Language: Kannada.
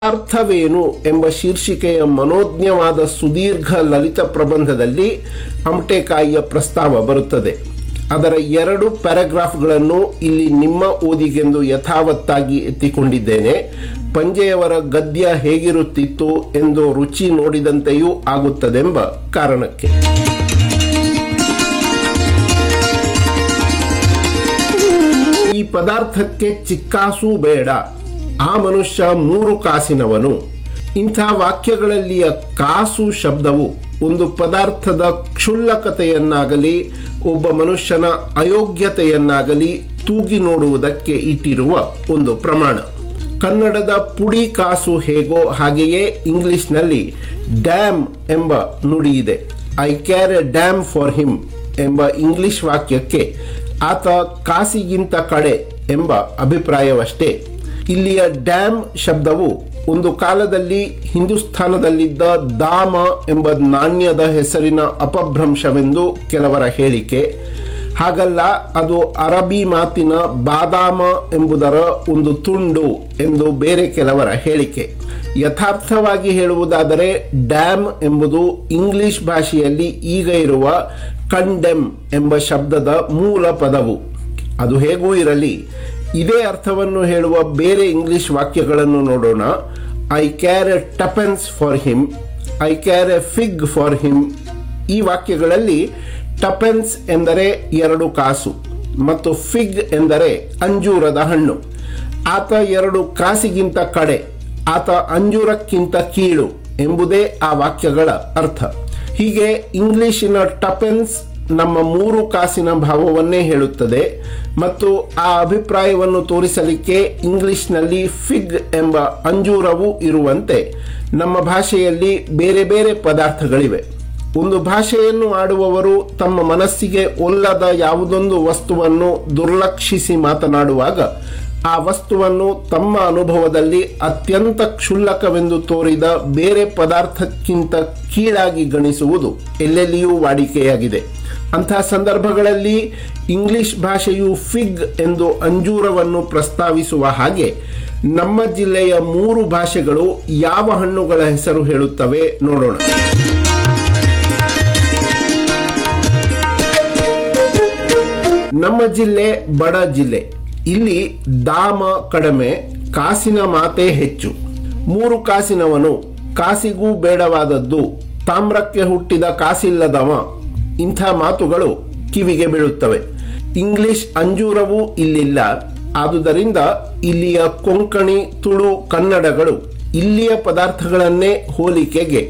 ಅರ್ಥವೇನು ಎಂಬ ಶೀರ್ಷಿಕೆಯ ಮನೋಜ್ಞವಾದ ಸುದೀರ್ಘ ಲಲಿತ ಪ್ರಬಂಧದಲ್ಲಿ ಅಮಟೆಕಾಯಿಯ ಪ್ರಸ್ತಾವ ಬರುತ್ತದೆ ಅದರ ಎರಡು ಪ್ಯಾರಾಗ್ರಾಫ್ಗಳನ್ನು ಇಲ್ಲಿ ನಿಮ್ಮ ಓದಿಗೆಂದು ಯಥಾವತ್ತಾಗಿ ಎತ್ತಿಕೊಂಡಿದ್ದೇನೆ ಪಂಜೆಯವರ ಗದ್ಯ ಹೇಗಿರುತ್ತಿತ್ತು ಎಂದು ರುಚಿ ನೋಡಿದಂತೆಯೂ ಆಗುತ್ತದೆಂಬ ಕಾರಣಕ್ಕೆ ಈ ಪದಾರ್ಥಕ್ಕೆ ಚಿಕ್ಕಾಸೂ ಬೇಡ ಆ ಮನುಷ್ಯ ಮೂರು ಕಾಸಿನವನು ಇಂಥ ವಾಕ್ಯಗಳಲ್ಲಿಯ ಕಾಸು ಶಬ್ದವು ಒಂದು ಪದಾರ್ಥದ ಕ್ಷುಲ್ಲಕತೆಯನ್ನಾಗಲಿ ಒಬ್ಬ ಮನುಷ್ಯನ ಅಯೋಗ್ಯತೆಯನ್ನಾಗಲಿ ತೂಗಿ ನೋಡುವುದಕ್ಕೆ ಇಟ್ಟಿರುವ ಒಂದು ಪ್ರಮಾಣ ಕನ್ನಡದ ಪುಡಿ ಕಾಸು ಹೇಗೋ ಹಾಗೆಯೇ ಇಂಗ್ಲಿಷ್ನಲ್ಲಿ ಡ್ಯಾಮ್ ಎಂಬ ನುಡಿ ಇದೆ I care a damn for him ಎಂಬ ಇಂಗ್ಲಿಷ್ ವಾಕ್ಯಕ್ಕೆ ಆತ ಕಾಸಿಗಿಂತ ಕಡೆ ಎಂಬ ಅಭಿಪ್ರಾಯವಷ್ಟೇ ಇಲ್ಲಿಯ ಡ್ಯಾಮ್ ಶಬ್ದವು ಒಂದು ಕಾಲದಲ್ಲಿ ಹಿಂದೂಸ್ಥಾನದಲ್ಲಿದ್ದ ದಾಮ ಎಂಬ ನಾಣ್ಯದ ಹೆಸರಿನ ಅಪಭ್ರಂಶವೆಂದು ಕೆಲವರ ಹೇಳಿಕೆ ಹಾಗಲ್ಲ ಅದು ಅರಬಿ ಮಾತಿನ ಬಾದಾಮ ಎಂಬುದರ ಒಂದು ತುಂಡು ಎಂದು ಬೇರೆ ಕೆಲವರ ಹೇಳಿಕೆ ಯಥಾರ್ಥವಾಗಿ ಹೇಳುವುದಾದರೆ ಡ್ಯಾಮ್ ಎಂಬುದು ಇಂಗ್ಲಿಷ್ ಭಾಷೆಯಲ್ಲಿ ಈಗ ಇರುವ ಕಂಡೆಮ್ ಎಂಬ ಶಬ್ದದ ಮೂಲ ಪದವು ಅದು ಹೇಗೂ ಇರಲಿ ಇದೇ ಅರ್ಥವನ್ನು ಹೇಳುವ ಬೇರೆ ಇಂಗ್ಲಿಷ್ ವಾಕ್ಯಗಳನ್ನು ನೋಡೋಣ I care a tuppence for him I care a fig for him ಈ ವಾಕ್ಯಗಳಲ್ಲಿ ಟಪೆನ್ಸ್ ಎಂದರೆ ಎರಡು ಕಾಸು ಮತ್ತು ಫಿಗ್ ಎಂದರೆ ಅಂಜೂರದ ಹಣ್ಣು ಆತ ಎರಡು ಕಾಸಿಗಿಂತ ಕಡೆ ಆತ ಅಂಜೂರಕ್ಕಿಂತ ಕೀಳು ಎಂಬುದೇ ಆ ವಾಕ್ಯಗಳ ಅರ್ಥ ಹೀಗೆ ಇಂಗ್ಲಿಶಿನ ಟಪೆನ್ಸ್ ನಮ್ಮ ಮೂರು ಕಾಸಿನ ಭಾವವನ್ನೇ ಹೇಳುತ್ತದೆ ಮತ್ತು ಆ ಅಭಿಪ್ರಾಯವನ್ನು ತೋರಿಸಲಿಕ್ಕೆ ಇಂಗ್ಲಿಷ್ನಲ್ಲಿ ಫಿಗ್ ಎಂಬ ಅಂಜೂರವೂ ಇರುವಂತೆ ನಮ್ಮ ಭಾಷೆಯಲ್ಲಿ ಬೇರೆ ಬೇರೆ ಪದಾರ್ಥಗಳಿವೆ ಒಂದು ಭಾಷೆಯನ್ನು ಆಡುವವರು ತಮ್ಮ ಮನಸ್ಸಿಗೆ ಒಲ್ಲದ ಯಾವುದೊಂದು ವಸ್ತುವನ್ನು ದುರ್ಲಕ್ಷಿಸಿ ಮಾತನಾಡುವಾಗ ಆ ವಸ್ತುವನ್ನು ತಮ್ಮ ಅನುಭವದಲ್ಲಿ ಅತ್ಯಂತ ಕ್ಷುಲ್ಲಕವೆಂದು ತೋರಿದ ಬೇರೆ ಪದಾರ್ಥಕ್ಕಿಂತ ಕೀಳಾಗಿ ಗಣಿಸುವುದು ಎಲ್ಲೆಲ್ಲಿಯೂ ವಾಡಿಕೆಯಾಗಿದೆ ಅಂತಹ ಸಂದರ್ಭಗಳಲ್ಲಿ ಇಂಗ್ಲಿಷ್ ಭಾಷೆಯು ಫಿಗ್ ಎಂದು ಅಂಜೂರವನ್ನು ಪ್ರಸ್ತಾವಿಸುವ ಹಾಗೆ ನಮ್ಮ ಜಿಲ್ಲೆಯ ಮೂರು ಭಾಷೆಗಳು ಯಾವ ಹಣ್ಣುಗಳ ಹೆಸರು ಹೇಳುತ್ತವೆ ನೋಡೋಣ ನಮ್ಮ ಜಿಲ್ಲೆ ಬಡ ಜಿಲ್ಲೆ ಇಲ್ಲಿ ದಾಮ ಕಡಿಮೆ ಕಾಸಿನ ಮಾತೆ ಹೆಚ್ಚು ಮೂರು ಕಾಸಿನವನು ಕಾಸಿಗೂ ಬೇಡವಾದದ್ದು ತಾಮ್ರಕ್ಕೆ ಹುಟ್ಟಿದ ಕಾಸಿಲ್ಲದವ ಇಂಥ ಮಾತುಗಳು ಕಿವಿಗೆ ಬೀಳುತ್ತವೆ ಇಂಗ್ಲಿಷ್ ಅಂಜೂರವೂ ಇಲ್ಲಿಲ್ಲ ಆದುದರಿಂದ ಇಲ್ಲಿಯ ಕೊಂಕಣಿ ತುಳು ಕನ್ನಡಗಳು ಇಲ್ಲಿಯ ಪದಾರ್ಥಗಳನ್ನೇ ಹೋಲಿಕೆಗೆ